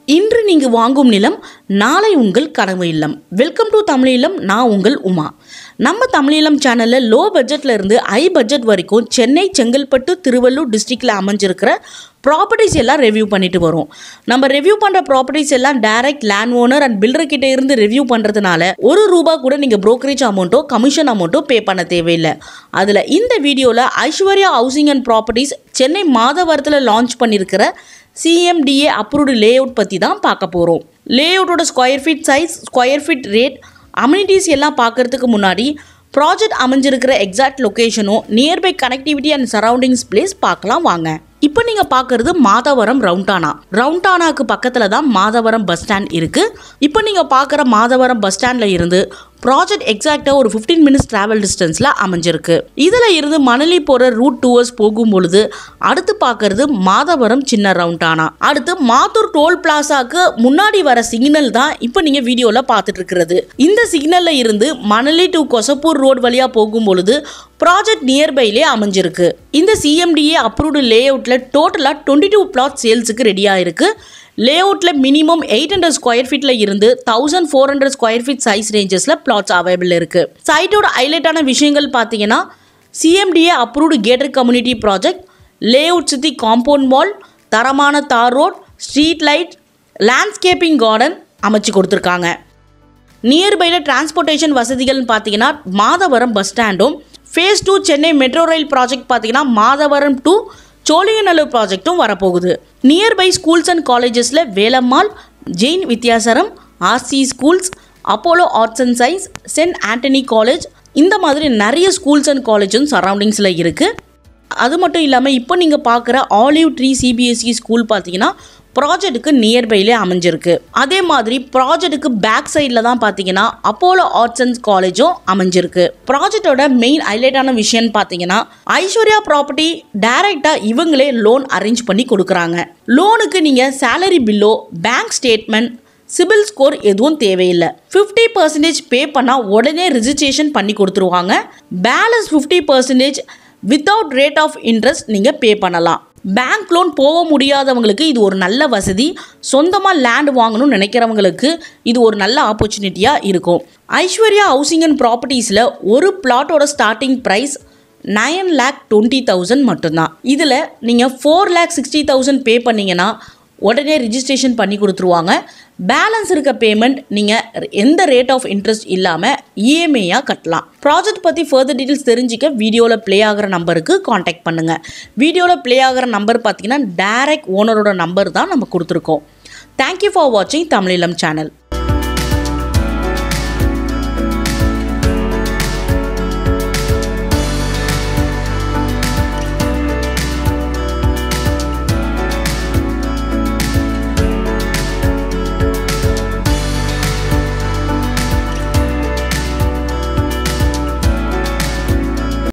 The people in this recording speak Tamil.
இன்று நீங்கள் வாங்கும் நிலம் நாளை உங்கள் கனவு இல்லம் வெல்கம் டு தமிழ் இல்லம் நான் உங்கள் உமா நம்ம தமிழ் இல்லம் சேனலில் லோ பட்ஜெட்டில் இருந்து ஹை பட்ஜெட் வரைக்கும் சென்னை செங்கல்பட்டு திருவள்ளூர் டிஸ்ட்ரிக்டில் அமைஞ்சிருக்கிற ப்ராப்பர்ட்டிஸ் எல்லாம் ரெவ்யூ பண்ணிட்டு வரோம் நம்ம ரெவ்யூ பண்ணுற ப்ராப்பர்ட்டிஸ் எல்லாம் direct land owner and builder கிட்ட இருந்து ரெவ்யூ பண்ணுறதுனால ஒரு ரூபா கூட நீங்கள் brokerage அமௌண்ட்டோ கமிஷன் அமௌண்ட்டோ பே பண்ண தேவையில்லை அதில் இந்த வீடியோவில் Aishwarya housing and properties Chennai மாதவரத்தில் லான்ச் பண்ணியிருக்கிற சிஎம்டிஏ அப்ரூவ்டு லேஅவுட் பற்றி தான் பார்க்க போகிறோம் லேஅவுட்டோட square feet size square feet rate amenities எல்லாம் பார்க்கறதுக்கு முன்னாடி ப்ராஜெக்ட் அமைஞ்சிருக்கிற எக்ஸாக்ட் லொக்கேஷனும் nearby connectivity and surroundings place பார்க்கலாம் வாங்க இப்போ நீங்கள் பார்க்குறது மாதவரம் ரவுண்டானா ரவுண்டானாக்கு பக்கத்தில் தான் மாதவரம் பஸ் ஸ்டாண்ட் இருக்குது இப்போ நீங்கள் பார்க்குற மாதவரம் பஸ் ஸ்டாண்டில் இருந்து ப்ராஜெக்ட் எக்ஸாக்டாக ஒரு 15 மினிட்ஸ் ட்ராவல் டிஸ்டன்ஸில் அமைஞ்சிருக்கு இதில் இருந்து மணலி போகிற ரூட் டூவர்ஸ் போகும் பொழுது அடுத்து பார்க்கறது மாதவரம் சின்ன ரவுண்டானா அடுத்து மாத்தூர் டோல் பிளாசாக்கு முன்னாடி வர சிக்னல் தான் இப்போ நீங்கள் வீடியோவில் பார்த்துட்டு இருக்கிறது இந்த சிக்னலில் இருந்து மணலி டு கொசப்பூர் ரோடு வழியாக போகும் பொழுது ப்ராஜெக்ட் நியர்பைலே அமைஞ்சிருக்கு இந்த சிஎம்டிஏ அப்ரூவ்டு லே அவுட்டில் டோட்டலாக டுவெண்ட்டி டூ பிளாட் சேல்ஸுக்கு ரெடியாக இருக்குது லேஅவுட்டில் மினிமம் எயிட் ஹண்ட்ரட் ஸ்கொயர் ஃபீட்டில் இருந்து thousand four hundred square feet size ரேஞ்சஸில் பிளாட்ஸ் அவைலபிள் இருக்குது சைட்டோட ஹைலைட்டான விஷயங்கள் பார்த்தீங்கன்னா CMDA approved gated community project layout சுற்றி காம்பவுண்ட் வால் தரமான தார் road street light landscaping garden அமைச்சு கொடுத்துருக்காங்க நியர்பையில் டிரான்ஸ்போர்ட்டேஷன் வசதிகள்னு பார்த்தீங்கன்னா மாதவரம் பஸ் ஸ்டாண்டும் phase two Chennai metro rail project பார்த்தீங்கன்னா மாதவரம் டு சோழியநல்லூர் ப்ராஜெக்ட்டும் வரப்போகுது நியர்பை ஸ்கூல்ஸ் அண்ட் காலேஜஸில் Velammal Jain Vidyashram RC schools Apollo arts and science St Antony college இந்த மாதிரி நிறைய ஸ்கூல்ஸ் அண்ட் காலேஜும் சரௌண்டிங்ஸில் இருக்குது அது மட்டும் இல்லாமல் இப்போ நீங்கள் பார்க்குற ஆலிவ் ட்ரீ சிபிஎஸ்இ ஸ்கூல் பார்த்தீங்கன்னா ப்ராஜெக்ட்டுக்கு நியர்பைலே அமைஞ்சிருக்கு அதே மாதிரி ப்ராஜெக்ட்டுக்கு பேக் சைடில் தான் பார்த்தீங்கன்னா அப்போலோ ஆர்ட்ஸ் அண்ட் காலேஜும் அமைஞ்சிருக்கு ப்ராஜெக்டோட மெயின் ஹைலைட்டான விஷயம்னு பார்த்தீங்கன்னா ஐஸ்வர்யா ப்ராப்பர்ட்டி டைரெக்டாக இவங்களே லோன் அரேஞ்ச் பண்ணி கொடுக்குறாங்க லோனுக்கு நீங்கள் சேலரி பில்லோ பேங்க் ஸ்டேட்மெண்ட் சிபில் ஸ்கோர் எதுவும் தேவையில்லை ஃபிஃப்டி பர்சன்டேஜ் பே பண்ணால் உடனே ரிஜிஸ்ட்ரேஷன் பண்ணி கொடுத்துருவாங்க balance fifty percentage without rate of interest நீங்கள் பே பண்ணலாம் பேங்க் லோன் போக முடியாதவங்களுக்கு இது ஒரு நல்ல வசதி சொந்தமாக லேண்ட் வாங்கணும்னு நினைக்கிறவங்களுக்கு இது ஒரு நல்ல ஆப்பர்ச்சுனிட்டியாக இருக்கும் ஐஸ்வர்யா ஹவுசிங் அண்ட் ப்ராப்பர்ட்டிஸில் ஒரு பிளாட்டோட starting price nine lakh twenty thousand மட்டும்தான் இதில் நீங்கள் four lakh sixty thousand pay பண்ணீங்கன்னா உடனே ரிஜிஸ்ட்ரேஷன் பண்ணி கொடுத்துருவாங்க பேலன்ஸ் இருக்க பேமெண்ட் நீங்கள் எந்த ரேட் ஆஃப் இன்ட்ரெஸ்ட் இல்லாமல் இஎம்ஐயாக கட்டலாம் ப்ராஜெக்ட் பற்றி ஃபர்தர் டீட்டெயில்ஸ் தெரிஞ்சுக்க வீடியோவில் ப்ளே ஆகிற நம்பருக்கு காண்டாக்ட் பண்ணுங்கள் வீடியோவில் ப்ளே ஆகிற நம்பர் பார்த்தீங்கன்னா டைரக்ட் ஓனரோட நம்பர் தான் நம்ம கொடுத்துருக்கோம் தேங்க்யூ ஃபார் வாட்சிங் தமிழிலம் சேனல்